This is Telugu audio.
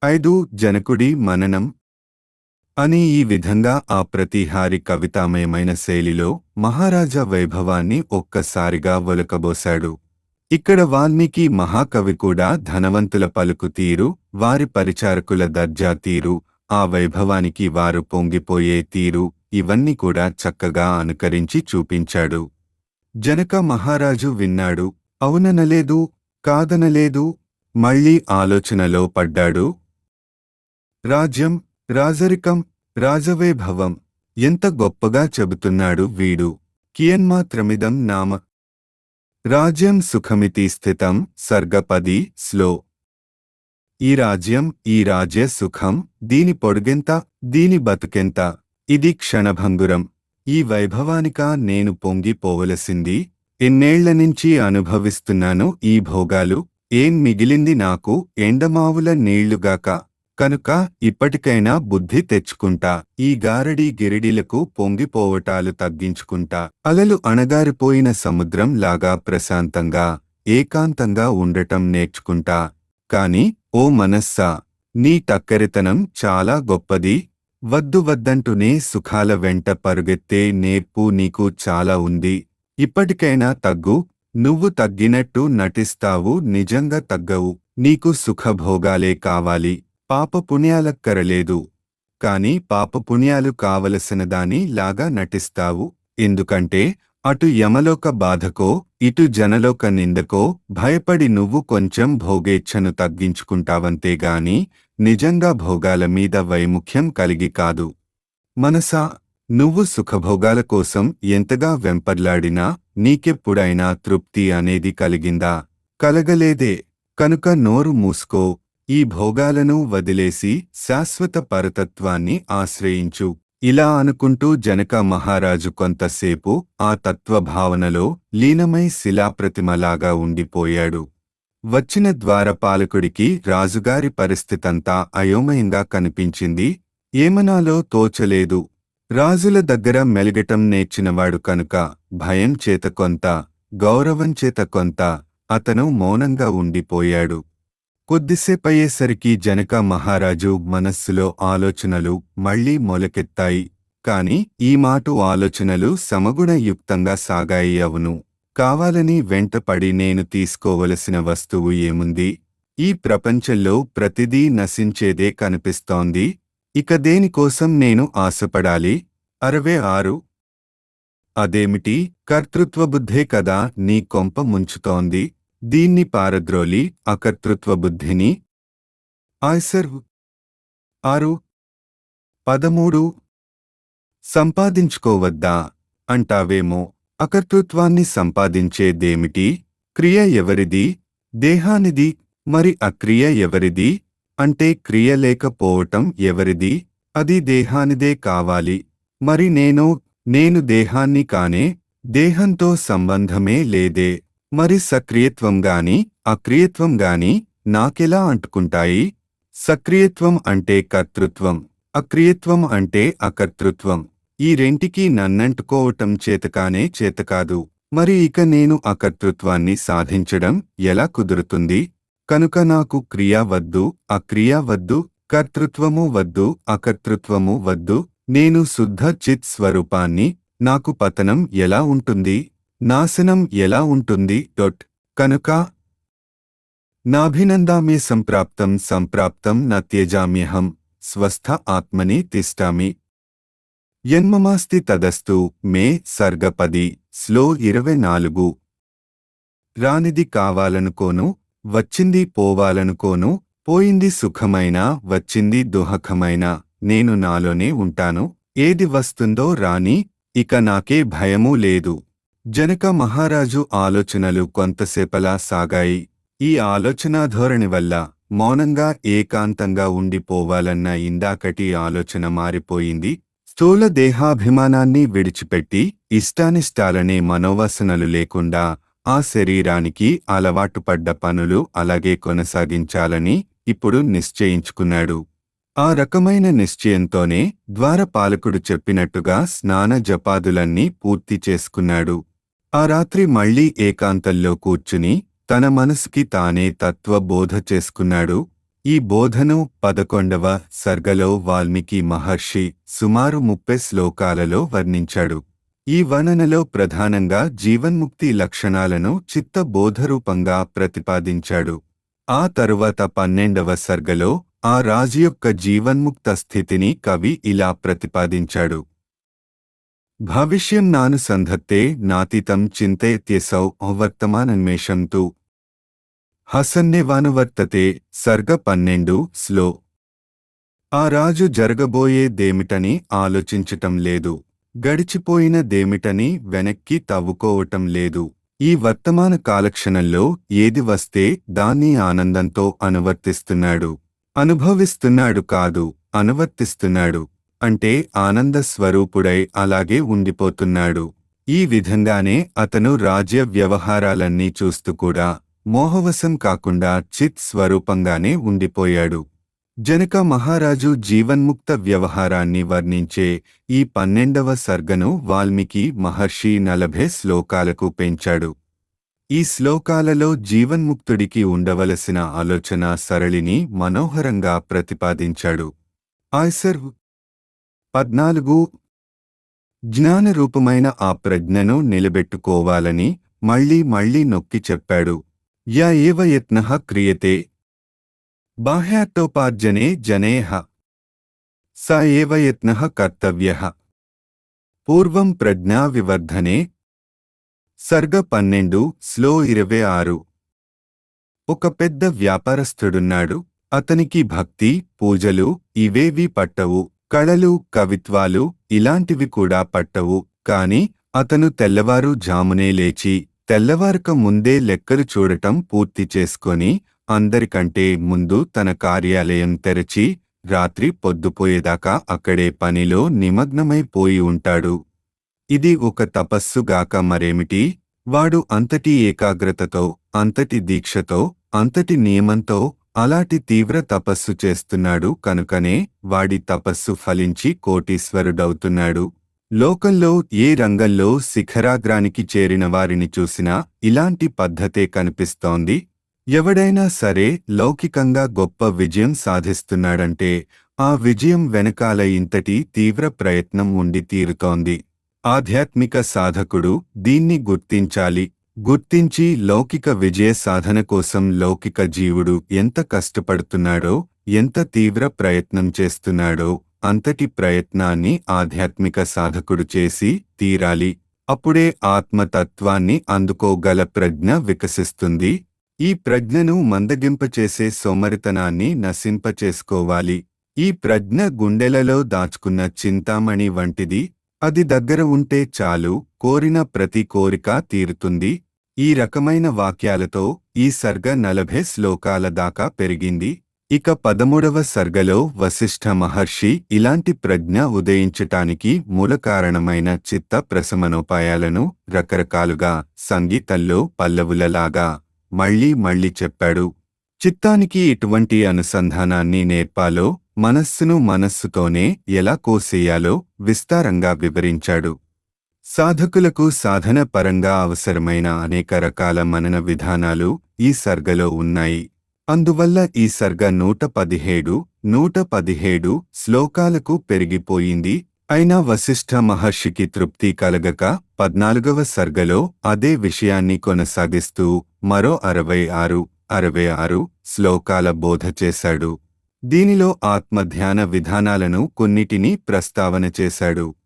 ఐదు జనకుడి మననం అని ఈ విధంగా ఆ ప్రతిహారి కవితామయమైన శైలిలో మహారాజా వైభవాన్ని ఒక్కసారిగా ఒలకబోశాడు ఇక్కడ వాల్మీకి మహాకవి కూడా ధనవంతుల పలుకు తీరు వారి పరిచారకుల దర్జా తీరు ఆ వైభవానికి వారు పొంగిపోయే తీరు ఇవన్నీ కూడా చక్కగా అనుకరించి చూపించాడు జనక మహారాజు విన్నాడు అవుననలేదు కాదనలేదు మళ్ళీ ఆలోచనలో పడ్డాడు రాజ్యం రాజరికం రాజవైభవం ఎంత గొప్పగా చెబుతున్నాడు వీడు కియన్మాత్రమిదం నామ రాజ్యం సుఖమితి స్థితం సర్గపది స్లో ఈ రాజ్యం ఈ రాజ్య సుఖం దీని పొడుగెంత దీని బతుకెంత ఇది క్షణభంగురం ఈ వైభవానిక నేను పొంగిపోవలసింది ఎన్నేళ్ల నుంచి అనుభవిస్తున్నాను ఈ భోగాలు ఏం మిగిలింది నాకు ఎండమావుల నీళ్లుగాక కనుక ఇప్పటికైనా బుద్ధి తెచ్చుకుంటా ఈ గారడీ గిరిడీలకు పొంగిపోవటాలు తగ్గించుకుంటా అలలు అణగారిపోయిన సముద్రం లాగా ప్రశాంతంగా ఏకాంతంగా ఉండటం నేర్చుకుంటా కాని ఓ మనస్సా నీ టక్కరితనం చాలా గొప్పది వద్దు వద్దంటూనే సుఖాల వెంట పరుగెత్తే నేర్పు నీకు చాలా ఉంది ఇప్పటికైనా తగ్గు నువ్వు తగ్గినట్టు నటిస్తావు నిజంగా తగ్గవు నీకు సుఖభోగాలే కావాలి పాప పుణ్యాలక్కరలేదు కాని పాప పుణ్యాలు కావలసిన దాని లాగా నటిస్తావు ఎందుకంటే అటు యమలోక బాధకో ఇటు జనలోక నిందకో భయపడి నువ్వు కొంచెం భోగేచ్ఛను తగ్గించుకుంటావంతేగాని నిజంగా భోగాల మీద వైముఖ్యం కలిగి కాదు మనసా నువ్వు సుఖభోగాల కోసం ఎంతగా వెంపర్లాడినా నీకెప్పుడైనా తృప్తి అనేది కలిగిందా కలగలేదే కనుక నోరు మూసుకో ఈ భోగాలను వదిలేసి శాశ్వత పరతత్వాన్ని ఆశ్రయించు ఇలా అనుకుంటూ జనక మహారాజు కొంతసేపు ఆ తత్వభావనలో లీనమై శిలాప్రతిమలాగా ఉండిపోయాడు వచ్చిన ద్వారపాలకుడికి రాజుగారి పరిస్థితంతా అయోమయంగా కనిపించింది ఏమనాలో తోచలేదు రాజుల దగ్గర మెలగటం నేర్చినవాడు కనుక భయం చేత కొంత గౌరవం చేత కొంత అతను మౌనంగా ఉండిపోయాడు కొద్దిసేపయ్యేసరికి జనక మహారాజు మనస్సులో ఆలోచనలు మళ్లీ మొలకెత్తాయి కాని ఈ మాటు ఆలోచనలు సమగుణయుక్తంగా సాగాయి అవును కావాలని వెంటపడి నేను తీసుకోవలసిన వస్తువు ఏముంది ఈ ప్రపంచంలో ప్రతిదీ నశించేదే కనిపిస్తోంది ఇక దేనికోసం నేను ఆశపడాలి అరవై ఆరు అదేమిటి కర్తృత్వబుద్ధే కదా నీ కొంప ముంచుతోంది దీన్ని పారద్రోలి అకర్తృత్వబుద్ధిని ఆయ్సర్ ఆరు పదమూడు సంపాదించుకోవద్దా అంటావేమో అకర్తృత్వాన్ని సంపాదించేదేమిటి క్రియ ఎవరిది దేహానిది మరి అక్రియ ఎవరిది అంటే క్రియ లేకపోవటం ఎవరిది అది దేహానిదే కావాలి మరి నేను నేను దేహాన్ని కానే దేహంతో సంబంధమే లేదే మరి సక్రియత్వం గాని అక్రియత్వం గాని నాకెలా అంటుకుంటాయి సక్రియత్వం అంటే కర్తృత్వం అక్రియత్వం అంటే అకర్తృత్వం ఈ రెంటికి నన్నంటుకోవటం చేతకానే చేతకాదు మరి ఇక నేను అకర్తృత్వాన్ని సాధించడం ఎలా కుదురుతుంది కనుక నాకు క్రియ వద్దు అక్రియ వద్దు కర్తృత్వము వద్దు అకర్తృత్వము వద్దు నేను శుద్ధ చిత్ స్వరూపాన్ని నాకు పతనం ఎలా ఉంటుంది నాశనం ఎలా ఉంటుంది డొట్ కనుక నాభినందామే సంప్రాప్తం సంప్రాప్తం న త్యజామ్యహం స్వస్థ ఆత్మని తిష్టామి యన్మమాస్తి తదస్తు మే సర్గపది స్లో ఇరవై నాలుగు రానిది కావాలనుకోను వచ్చింది పోవాలనుకోను పోయింది సుఖమైనా వచ్చింది దుహకమైనా నేను నాలోనే ఉంటాను ఏది వస్తుందో రాని ఇక నాకే భయమూ లేదు జనక మహారాజు ఆలోచనలు కొంతసేపలా సాగాయి ఈ ఆలోచనా ధోరణి వల్ల మౌనంగా ఏకాంతంగా ఉండిపోవాలన్న ఇందాకటి ఆలోచన మారిపోయింది స్థూల దేహాభిమానాన్ని విడిచిపెట్టి ఇష్టానిష్టాలనే మనోవాసనలు లేకుండా ఆ శరీరానికి అలవాటుపడ్డ పనులు అలాగే కొనసాగించాలని ఇప్పుడు నిశ్చయించుకున్నాడు ఆ రకమైన నిశ్చయంతోనే ద్వారపాలకుడు చెప్పినట్టుగా స్నాన జపాదులన్నీ పూర్తి చేసుకున్నాడు ఆ రాత్రి మళ్లీ ఏకాంతంలో కూర్చుని తన మనసుకి తానే తత్వబోధ చేసుకున్నాడు ఈ బోధను పదకొండవ సర్గలో వాల్మీకి మహర్షి సుమారు ముప్పై శ్లోకాలలో వర్ణించాడు ఈ వర్ణనలో ప్రధానంగా జీవన్ముక్తి లక్షణాలను చిత్త బోధరూపంగా ప్రతిపాదించాడు ఆ తరువాత పన్నెండవ సర్గలో ఆ రాజు యొక్క జీవన్ముక్త స్థితిని కవి ఇలా ప్రతిపాదించాడు భవిష్యం నానుసంధత్తే నాతితం చింతయత్యసౌ వర్తమానన్మేషం తు హసన్నేవానువర్తతే సర్గ పన్నెండు స్లో ఆ రాజు జరగబోయేదేమిటని ఆలోచించటం లేదు గడిచిపోయిన దేమిటని వెనక్కి తవ్వుకోవటం లేదు ఈ వర్తమాన కాలక్షణంలో ఏది వస్తే దాన్ని ఆనందంతో అనువర్తిస్తున్నాడు అనుభవిస్తున్నాడు కాదు అనువర్తిస్తున్నాడు అంటే ఆనంద స్వరూపుడై అలాగే ఉండిపోతున్నాడు ఈ విధంగానే అతను రాజ్య వ్యవహారాలన్నీ చూస్తూ కూడా మోహవశం కాకుండా చిత్ స్వరూపంగానే ఉండిపోయాడు జనక మహారాజు జీవన్ముక్త వ్యవహారాన్ని వర్ణించే ఈ పన్నెండవ సర్గను వాల్మీకి మహర్షి నలభై శ్లోకాలకు పెంచాడు ఈ శ్లోకాలలో జీవన్ముక్తుడికి ఉండవలసిన ఆలోచన సరళిని మనోహరంగా ప్రతిపాదించాడు ఆయ్సర్ పద్నాలుగు జ్ఞానరూపమైన ఆ ప్రజ్ఞను నిలబెట్టుకోవాలని మళ్ళీ మళ్ళీ నొక్కి చెప్పాడు యా ఏవ యత్నః క్రియతే బాహ్యాట్టోపార్జనే జనేహ స ఏవ యత్నః కర్తవ్యః పూర్వం ప్రజ్ఞా వివర్ధనే సర్గ పన్నెండు స్లో ఇరవై ఆరు ఒక పెద్ద వ్యాపారస్థుడున్నాడు అతనికి భక్తి పూజలు ఇవేవీ పట్టవు కళలు కవిత్వాలు ఇలాంటివి కూడా పట్టవు కాని అతను తెల్లవారు జామునే లేచి తెల్లవారక ముందే లెక్కలు చూడటం పూర్తి చేసుకొని అందరికంటే ముందు తన కార్యాలయం తెరచి రాత్రి పొద్దుపోయేదాకా అక్కడే పనిలో నిమగ్నమైపోయి ఉంటాడు ఇది ఒక తపస్సుగాక మరేమిటి వాడు అంతటి ఏకాగ్రతతో అంతటి దీక్షతో అంతటి నియమంతో అలాంటి తీవ్ర తపస్సు చేస్తున్నాడు కనుకనే వాడి తపస్సు ఫలించి కోటీశ్వరుడవుతున్నాడు లోకంలో ఏ రంగంలో శిఖరాగ్రానికి చేరిన వారిని చూసినా ఇలాంటి పద్ధతే కనిపిస్తోంది ఎవడైనా సరే లౌకికంగా గొప్ప విజయం సాధిస్తున్నాడంటే ఆ విజయం వెనకాల ఇంతటి తీవ్ర ప్రయత్నం ఉండి తీరుతోంది ఆధ్యాత్మిక సాధకుడు దీన్ని గుర్తించాలి గుర్తించి లౌకిక విజయ సాధన కోసం లౌకిక జీవుడు ఎంత కష్టపడుతున్నాడో ఎంత తీవ్ర ప్రయత్నం చేస్తున్నాడో అంతటి ప్రయత్నాన్ని ఆధ్యాత్మిక సాధకుడు చేసి తీరాలి అప్పుడే ఆత్మతత్వాన్ని అందుకోగల ప్రజ్ఞ వికసిస్తుంది ఈ ప్రజ్ఞను మందగింపచేసే సోమరితనాన్ని నశింపచేసుకోవాలి ఈ ప్రజ్ఞ గుండెలలో దాచుకున్న చింతామణి వంటిది అది దగ్గర ఉంటే చాలు కోరిన ప్రతి కోరిక తీరుతుంది ఈ రకమైన వాక్యాలతో ఈ సర్గ నలభై శ్లోకాల దాకా పెరిగింది ఇక పదమూడవ సర్గలో వశిష్ఠ మహర్షి ఇలాంటి ప్రజ్ఞ ఉదయించటానికి మూల కారణమైన చిత్త ప్రశమనోపాయాలను రకరకాలుగా సంగీతంలో పల్లవులలాగా మళ్ళీ మళ్ళీ చెప్పాడు చిత్తానికి ఇటువంటి అనుసంధానాన్ని నేర్పాలో మనస్సును మనస్సుతోనే ఎలా కోసేయాలో విస్తారంగా వివరించాడు సాధకులకు సాధన పరంగా అవసరమైన అనేక రకాల మనన విధానాలు ఈ సర్గలో ఉన్నాయి అందువల్ల ఈ సర్గ నూట పదిహేడు నూట పదిహేడు శ్లోకాలకు పెరిగిపోయింది అయినా వశిష్ఠ మహర్షికి తృప్తి కలగక పద్నాలుగవ సర్గలో అదే విషయాన్ని కొనసాగిస్తూ మరో అరవై ఆరు అరవై ఆరు శ్లోకాల బోధ చేశాడు దీనిలో ఆత్మధ్యాన విధానాలను కొన్నిటిని ప్రస్తావన చేశాడు